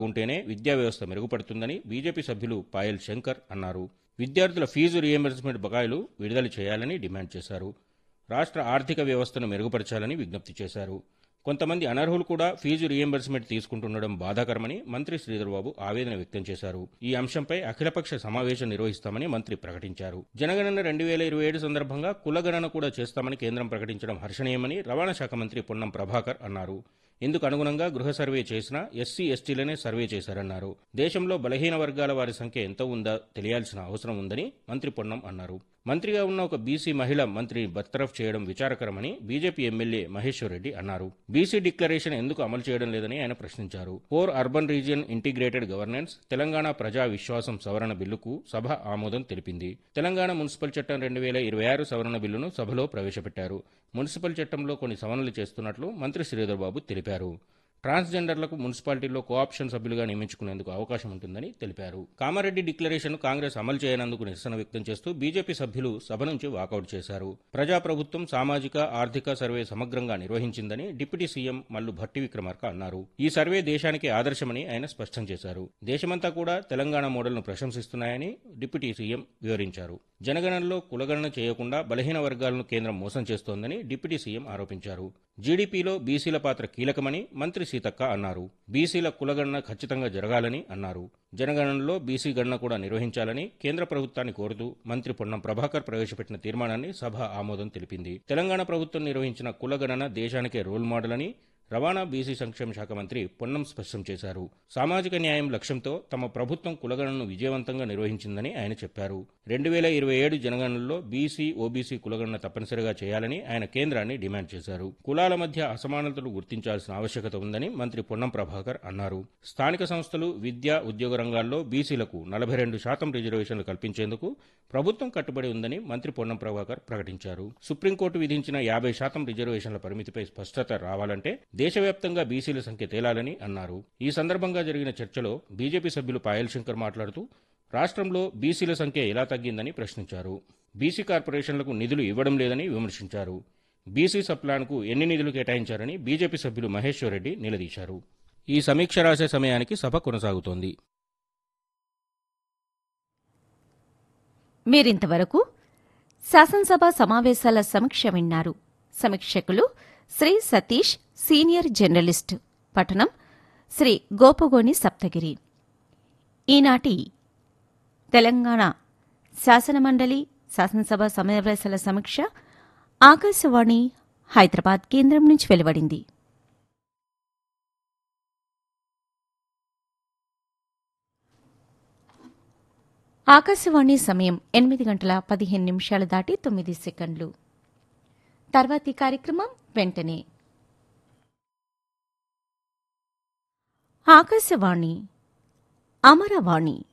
ఉంటేనే విద్యా వ్యవస్థ మెరుగుపడుతుందని బీజేపీ సభ్యులు పాయల్ శంకర్ అన్నారు విద్యార్థుల ఫీజు రియంబర్స్మెంట్ బకాయిలు విడుదల చేయాలని డిమాండ్ చేశారు రాష్ట్ర ఆర్థిక వ్యవస్థను మెరుగుపరచాలని విజ్ఞప్తి చేశారు కొంతమంది అనర్హులు కూడా ఫీజు రియంబర్స్మెంట్ తీసుకుంటుండడం బాధాకరమని మంత్రి శ్రీధర్బాబు ఆవేదన వ్యక్తం చేశారు ఈ అంశంపై అఖిలపక్ష సమావేశం నిర్వహిస్తామని మంత్రి ప్రకటించారు జనగణన రెండు వేల ఇరవై ఏడు సందర్భంగా కులగణన కూడా చేస్తామని కేంద్రం ప్రకటించడం హర్షణీయమని రవాణా శాఖ మంత్రి పొన్నం ప్రభాకర్ అన్నారు ఇందుకు అనుగుణంగా గృహ సర్వే చేసినా ఎస్సీ ఎస్టీలనే సర్వే చేశారన్నారు దేశంలో బలహీన వర్గాల వారి సంఖ్య ఎంత ఉందా తెలియాల్సిన అవసరం ఉందని మంత్రి పొన్నం అన్నారు మంత్రిగా ఉన్న ఒక బీసీ మహిళ మంత్రిని బర్తరఫ్ చేయడం విచారకరమని బీజేపీ ఎమ్మెల్యే మహేశ్వర్ రెడ్డి అన్నారు బీసీ డిక్లరేషన్ ఎందుకు అమలు చేయడం లేదని ఆయన ప్రశ్నించారు four urban region integrated governance Telangana ప్రజా విశ్వాసం సవరణ బిల్లుకు సభ ఆమోదం తెలిపింది తెలంగాణ మున్సిపల్ చట్టం రెండు వేల ఇరవై ఆరు సవరణ బిల్లును సభలో ప్రవేశపెట్టారు మున్సిపల్ చట్టంలో కొన్ని సవరణలు చేస్తున్నట్లు మంత్రి శ్రీధర్ బాబు తెలిపారు ట్రాన్స్జెండర్లకు మున్సిపాలిటీల్లో కోఆప్షన్ సభ్యులుగా నియమించుకునేందుకు అవకాశం ఉంటుందని తెలిపారు కామారెడ్డి డిక్లరేషన్ కాంగ్రెస్ అమలు చేయనందుకు నిరసన వ్యక్తం చేస్తూ బీజేపీ సభ్యులు సభ నుంచి వాకౌట్ చేశారు ప్రజాప్రభుత్వం సామాజిక ఆర్థిక సర్వే సమగ్రంగా నిర్వహించిందని డిప్యూటీ సీఎం మల్లు భట్టి విక్రమార్క అన్నారు ఈ సర్వే దేశానికి ఆదర్శమని ఆయన స్పష్టం చేశారు దేశమంతా కూడా తెలంగాణ మోడల్ను ప్రశంసిస్తున్నాయని డిప్యూటీ సీఎం వివరించారు జనగణనలో కులగణన చేయకుండా బలహీన వర్గాలను కేంద్రం మోసం చేస్తోందని డిప్యూటీ సీఎం ఆరోపించారు జీడీపీలో బీసీల పాత్ర కీలకమని మంత్రి సీతక్క అన్నారు బీసీల కులగణన ఖచ్చితంగా జరగాలని అన్నారు జనగణనలో బీసీ గణన కూడా నిర్వహించాలని కేంద్ర ప్రభుత్వాన్ని కోరుతూ మంత్రి పొన్నం ప్రభాకర్ ప్రవేశపెట్టిన తీర్మానాన్ని సభ ఆమోదం తెలిపింది తెలంగాణ ప్రభుత్వం నిర్వహించిన కులగణన దేశానికే రోల్ మోడల్ అని రవాణా బీసీ సంక్షేమ శాఖ మంత్రి పొన్నం స్పష్టం చేశారు సామాజిక న్యాయం లక్ష్యంతో తమ ప్రభుత్వం కులగణనను విజయవంతంగా నిర్వహించిందని ఆయన చెప్పారు రెండు వేల ఇరవై ఏడు జనగణనలో బీసీ ఓబీసీ కులగణన తప్పనిసరిగా చేయాలని ఆయన కేంద్రాన్ని డిమాండ్ చేశారు కులాల మధ్య అసమానతలు గుర్తించాల్సిన ఆవశ్యకత ఉందని మంత్రి పొన్నం ప్రభాకర్ అన్నారు స్థానిక సంస్థలు విద్య ఉద్యోగ రంగాల్లో బీసీలకు నలభై రెండు శాతం రిజర్వేషన్లు కల్పించేందుకు ప్రభుత్వం కట్టుబడి ఉందని మంత్రి పొన్నం ప్రభాకర్ ప్రకటించారు సుప్రీంకోర్టు విధించిన యాభై శాతం రిజర్వేషన్ల పరిమితిపై స్పష్టత రావాలంటే దేశవ్యాప్తంగా బీసీల సంఖ్య తేలాలని అన్నారు ఈ సందర్భంగా జరిగిన చర్చలో బీజేపీ సభ్యులు పాయల్ శంకర్ మాట్లాడుతూ రాష్ట్రంలో బీసీల సంఖ్య ఎలా తగ్గిందని ప్రశ్నించారు బీసీ కార్పొరేషన్లకు నిధులు ఇవ్వడం లేదని విమర్శించారు బీసీ సప్లాన్కు ఎన్ని నిధులు కేటాయించారని బీజేపీ సభ్యులు మహేశ్వర్ రెడ్డి నిలదీశారు ఈ సమీక్ష రాసే సమయానికి సభ కొనసాగుతోంది మీరింతవరకు శాసనసభ సమావేశాల సమీక్ష విన్నారు సమీక్షకులు శ్రీ సతీష్ సీనియర్ జర్నలిస్ట్ పఠనం శ్రీ గోపగోని సప్తగిరి ఈనాటి తెలంగాణ శాసనమండలి శాసనసభ సమావేశాల సమీక్ష ఆకాశవాణి హైదరాబాద్ కేంద్రం నుంచి వెలువడింది ఆకాశవాణి సమయం ఎనిమిది గంటల పదిహేను నిమిషాలు దాటి తొమ్మిది సెకండ్లు తర్వాతి కార్యక్రమం వెంటనే ఆకాశవాణి అమరవాణి